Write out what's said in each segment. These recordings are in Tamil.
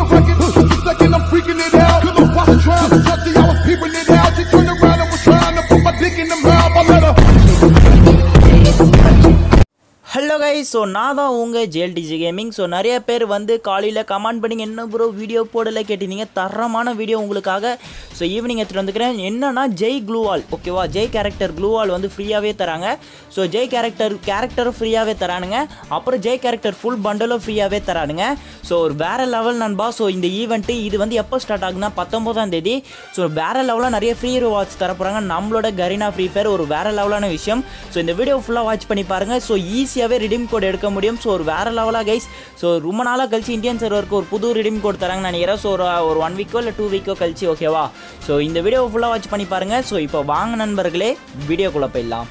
second, just a second, I'm freaking it out. Cause I'm watching trying to touch it, I was peeping it out. She turned around and was trying to put my dick in the mouth. I let her. Hello guys so நான் தான் உங்கள் ஜேஎல்டிஜி கேமிங் ஸோ நிறைய பேர் வந்து காலையில் கமெண்ட் பண்ணிங்க என்ன ப்ரோ வீடியோ போடலை கேட்டிருந்தீங்க தரமான வீடியோ உங்களுக்காக ஸோ ஈவினிங் எடுத்துகிட்டு வந்துக்கிறேன் என்னன்னா ஜெய் க்ளூவால் ஓகேவா ஜெய் கேரக்டர் க்ளூவால் வந்து ஃப்ரீயாகவே தராங்க ஸோ ஜெய் கேரக்டர் கேரக்டரும் ஃப்ரீயாகவே தரானுங்க அப்புறம் ஜெய் கேரக்டர் ஃபுல் பண்டலும் ஃப்ரீயாகவே தரானுங்க ஸோ ஒரு வேறு லெவல் நண்பா ஸோ இந்த ஈவெண்ட்டு இது வந்து எப்போ ஸ்டார்ட் ஆகுதுன்னா பத்தொம்போதாம் தேதி ஸோ வேறு லெவலாக நிறைய ஃப்ரீ ரிவார்ட்ஸ் தர போகிறாங்க நம்மளோட கரீனா ஃப்ரீ ஃபயர் ஒரு வேறு லெவலான விஷயம் ஸோ இந்த வீடியோ ஃபுல்லாக வாட்ச் பண்ணி பாருங்கள் ஸோ ஈஸியாகவே ரிடீம் கோட் எடுக்க முடியும் ஸோ ஒரு வேறு லெவலாக கைஸ் ஸோ ரொம்ப நாளாக கழிச்சு இந்தியன் சர்வருக்கு ஒரு புது ரிடீம் கோட் தராங்கன்னு நினைக்கிறேன் ஸோ ஒரு ஒரு ஒன் வீக்கோ இல்லை டூ வீக்கோ கழிச்சு ஓகேவா ஸோ இந்த வீடியோ ஃபுல்லாக வாட்ச் பண்ணி பாருங்கள் ஸோ இப்போ வாங்க நண்பர்களே வீடியோக்குள்ளே போயிடலாம்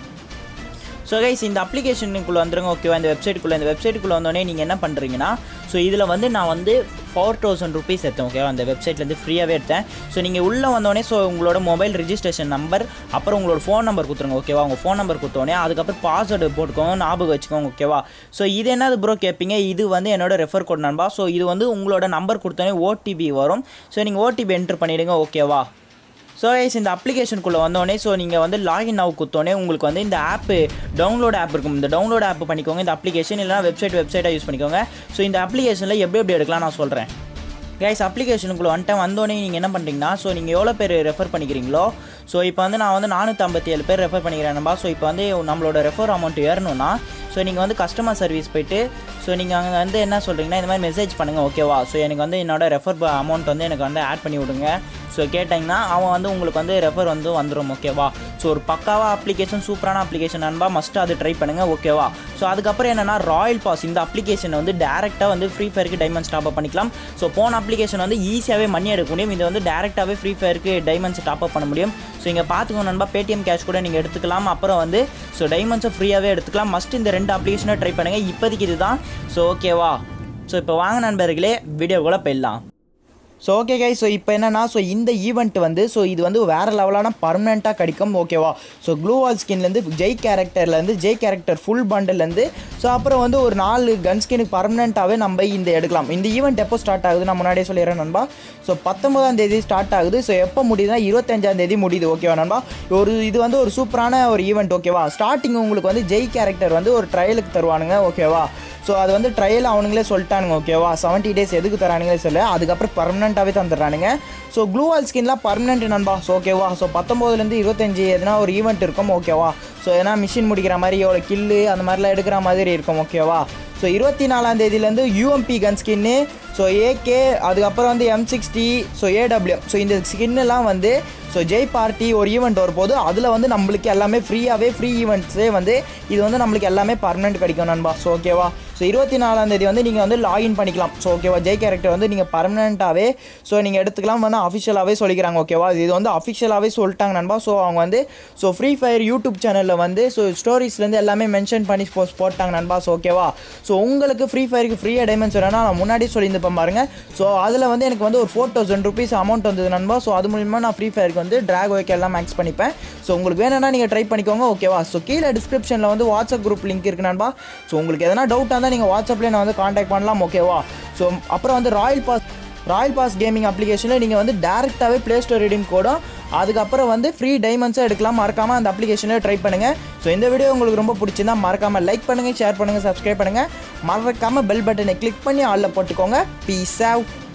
ஸோ கைஸ் இந்த அப்ளிகேஷனுக்குள்ளே வந்துருங்க ஓகேவா இந்த வெப்சைட்டுக்குள்ளே இந்த வெப்சைட்டுக்குள்ளே வந்தோடனே நீங்கள் என்ன பண்ணுறீங்கன்னா ஸோ இதில் வந்து நான் வந்து ஃபோர் தௌசண்ட் ருபீஸ் எடுத்தேன் ஓகேவா அந்த வெப்சைட்லேருந்து ஃப்ரீயாகவே எடுத்தேன் ஸோ நீங்கள் உள்ளே வந்தோடனே ஸோ உங்களோட மொபைல் ரிஜிஸ்ட்ரேஷன் நம்பர் அப்புறம் உங்களோட ஃபோன் நம்பர் கொடுத்துருங்க ஓகேவா உங்கள் ஃபோன் நம்பர் கொடுத்தோடனே அதுக்கப்புறம் பாஸ்வேர்டு போட்டுக்கோங்க ஞாபகம் வச்சுக்கோங்க ஓகேவா ஸோ இது என்னது ப்ரோ கேட்பீங்க இது வந்து என்னோட ரெஃபர் கோட் நண்பா ஸோ இது வந்து உங்களோட நம்பர் கொடுத்தோடனே ஓடிபி வரும் ஸோ நீங்கள் ஓடிபி என்ட்ரு பண்ணிவிடுங்க ஓகேவா ஸோ கைஸ் இந்த அப்ளிகேஷனுக்குள்ளே வந்தோடனே ஸோ நீங்கள் வந்து லாகின் ஆக குத்தோடனே உங்களுக்கு வந்து இந்த ஆப்பு டவுன்லோட் ஆப் இருக்கும் இந்த டவுன்லோட் ஆப் பண்ணிக்கோங்க இந்த அப்ளிகேஷன் இல்லைனா வெப்சைட் வெப்சைட்டாக யூஸ் பண்ணிக்கோங்க ஸோ இந்த அப்ளிகேஷனில் எப்படி எப்படி எடுக்கலாம் நான் சொல்கிறேன் கைஸ் அப்ளிகேஷனுக்குள்ளே வந்துட்டு வந்தோடனே நீங்கள் என்ன பண்ணுறீங்கன்னா ஸோ நீங்கள் எவ்வளோ பேர் ரெஃபர் பண்ணிக்கிறீங்களோ ஸோ இப்போ வந்து நான் வந்து நானூற்றம்பத்தி ஏழு பேர் ரெஃபர் பண்ணிக்கிறேன் நம்பா ஸோ இப்போ வந்து நம்மளோட ரெஃபர் அமௌண்ட் ஏறணும்னா ஸோ நீங்கள் வந்து கஸ்டமர் சர்வீஸ் போயிட்டு ஸோ நீங்கள் அங்கே வந்து என்ன சொல்கிறீங்கன்னா இந்த மாதிரி மெசேஜ் பண்ணுங்கள் ஓகேவா ஸோ எனக்கு வந்து என்னோட ரெஃபர் அமௌண்ட் வந்து எனக்கு வந்து ஆட் பண்ணி விடுங்க ஸோ கேட்டிங்கன்னா அவன் வந்து உங்களுக்கு வந்து ரெஃபர் வந்து வந்துடும் ஓகேவா ஸோ ஒரு பக்காவாக அப்ளிகேஷன் சூப்பரான அப்ளிகேஷன் நண்பா மஸ்ட்டு அது ட்ரை பண்ணுங்கள் ஓகேவா ஸோ அதுக்கப்புறம் என்னென்னா ராயல் பாஸ் இந்த அப்ளிகேஷனை வந்து டேரெக்டாக வந்து ஃப்ரீ ஃபயருக்கு டைமண்ட்ஸ் டாப் அப் பண்ணிக்கலாம் ஸோ போன அப்ளிகேஷன் வந்து ஈஸியாகவே மணி எடுக்க முடியும் இது வந்து டேரெக்டாகவே ஃப்ரீ ஃபயருக்கு டைமண்ட்ஸ் டாப் அப் பண்ண முடியும் ஸோ இங்கே பார்த்துக்கோங்க நண்பா பேடிஎம் கேஷ் கூட நீங்கள் எடுத்துக்கலாம் அப்புறம் வந்து ஸோ டைமண்ட்ஸை ஃப்ரீயாகவே எடுத்துக்கலாம் மஸ்ட் இந்த ரெண்டு அப்ளிகேஷனை ட்ரை பண்ணுங்கள் இப்போதைக்கு இதுதான் ஸோ ஓகேவா ஸோ இப்போ வாங்க நண்பர்களே வீடியோக்குள்ளே போயிடலாம் ஸோ ஓகே கை ஸோ இப்போ என்னன்னா ஸோ இந்த ஈவெண்ட் வந்து ஸோ இது வந்து வேறு லெவலான பர்மனெண்ட்டாக கிடைக்கும் ஓகேவா ஸோ க்ளூவால் ஸ்கின்லேருந்து ஜெய் கேரக்டர்லேருந்து ஜெய் கேரக்டர் ஃபுல் பண்டில்லேருந்து ஸோ அப்புறம் வந்து ஒரு நாலு கன் ஸ்கினுக்கு பர்மனெண்ட்டாகவே நம்ம இந்த எடுக்கலாம் இந்த ஈவெண்ட் எப்போ ஸ்டார்ட் ஆகுது நான் முன்னாடியே சொல்லிடுறேன் நண்பா ஸோ பத்தொன்பதாம் தேதி ஸ்டார்ட் ஆகுது ஸோ எப்போ முடியுதுன்னா இருபத்தஞ்சாம் தேதி முடியுது ஓகேவா நண்பா ஒரு இது வந்து ஒரு சூப்பரான ஒரு ஈவெண்ட் ஓகேவா ஸ்டார்டிங் உங்களுக்கு வந்து ஜெய் கேரக்டர் வந்து ஒரு ட்ரையலுக்கு தருவானுங்க ஓகேவா ஸோ அது வந்து ட்ரையல் அவனுங்களே சொல்லிட்டானுங்க ஓகேவா செவன்ட்டி டேஸ் எதுக்கு தரானுங்களே சொல்ல அதுக்கப்புறம் பர்மனெண்ட்டாகவே தந்துடுறானுங்க ஸோ க்ளூவால் ஸ்கின்லாம் பர்மனெண்ட் நண்பா ஸோ ஓகேவா ஸோ பத்தொம்போதுலேருந்து இருபத்தஞ்சி எதுனா ஒரு ஈவெண்ட் இருக்கும் ஓகேவா ஸோ எதனா மிஷின் முடிக்கிற மாதிரி எவ்வளோ கில்லு அந்த மாதிரிலாம் எடுக்கிற மாதிரி இருக்கும் ஓகேவா ஸோ இருபத்தி நாலாம் தேதியிலேருந்து யூஎம்பி கன் ஸ்கின்னு ஸோ ஏகே அதுக்கப்புறம் வந்து M sixty so AW so இந்த ஸ்கின்னெல்லாம் வந்து ஸோ ஜெய் பார்ட்டி ஒரு ஈவெண்ட் வரும்போது அதில் வந்து நம்மளுக்கு எல்லாமே ஃப்ரீயாகவே ஃப்ரீ ஈவெண்ட்ஸே வந்து இது வந்து நம்மளுக்கு எல்லாமே பர்மனெண்ட் கிடைக்கும் நண்பா ஸோ ஓகேவா ஸோ இருபத்தி நாலாம் தேதி வந்து நீங்கள் வந்து லாகின் பண்ணிக்கலாம் ஸோ ஓகேவா ஜெய் கேரக்டர் வந்து நீங்கள் பர்மனெண்ட்டாகவே ஸோ நீங்கள் எடுத்துக்கலாம் வந்து அஃபிஷியலாகவே சொல்லிக்கிறாங்க ஓகேவா இது வந்து அஃபிஷியலாகவே சொல்லிட்டாங்க நண்பா ஸோ அவங்க வந்து ஸோ ஃப்ரீ ஃபயர் யூடியூப் சேனலில் வந்து ஸோ ஸ்டோரிஸ்லேருந்து எல்லாமே மென்ஷன் பண்ணி போஸ்ட் போட்டாங்க நண்பா ஸோ ஓகேவா ஸோ உங்களுக்கு ஃப்ரீ ஃபயருக்கு ஃப்ரீயாக டைமண்ட்ஸ் வேணும்னா நான் முன்னாடி சொல்லியிருந்தேன் பாருங்க ஸோ அதில் வந்து எனக்கு வந்து ஒரு ஃபோர் தௌசண்ட் ருபீஸ் அமௌண்ட் வந்தது நண்பா ஸோ அது மூலிமா நான் ஃப்ரீ ஃபயருக்கு வந்து ட்ராக் ஒய்க்கு எல்லாம் மேக்ஸ் பண்ணிப்பேன் ஸோ உங்களுக்கு வேணும்னா நீங்கள் ட்ரை பண்ணிக்கோங்க ஓகேவா ஸோ கீழே டிஸ்கிரிப்ஷனில் வந்து வாட்ஸ்அப் குரூப் லிங்க் இருக்கு நண்பா ஸோ உங்களுக்கு எதனா டவுட்டாக இருந்தால் நீங்கள் வாட்ஸ்அப்லேயே நான் வந்து காண்டாக்ட் பண்ணலாம் ஓகேவா ஸோ அப்புறம் வந்து royal pass royal pass gaming அப்ளிகேஷனில் நீங்கள் வந்து டேரெக்டாகவே ப்ளே ஸ்டோர் ரீடிங் கோடும் அதுக்கப்புறம் வந்து ஃப்ரீ டைமண்ட்ஸும் எடுக்கலாம் மறக்காமல் அந்த அப்ளிகேஷனில் ட்ரை பண்ணுங்கள் ஸோ இந்த வீடியோ உங்களுக்கு ரொம்ப பிடிச்சிருந்தா மறக்காமல் லைக் பண்ணுங்கள் ஷேர் பண்ணுங்கள் சப்ஸ்கிரைப் பண்ணுங்கள் மறக்காமல் பெல் பட்டனை கிளிக் பண்ணி ஆளில் போட்டுக்கோங்க பீஸ் ஆவ்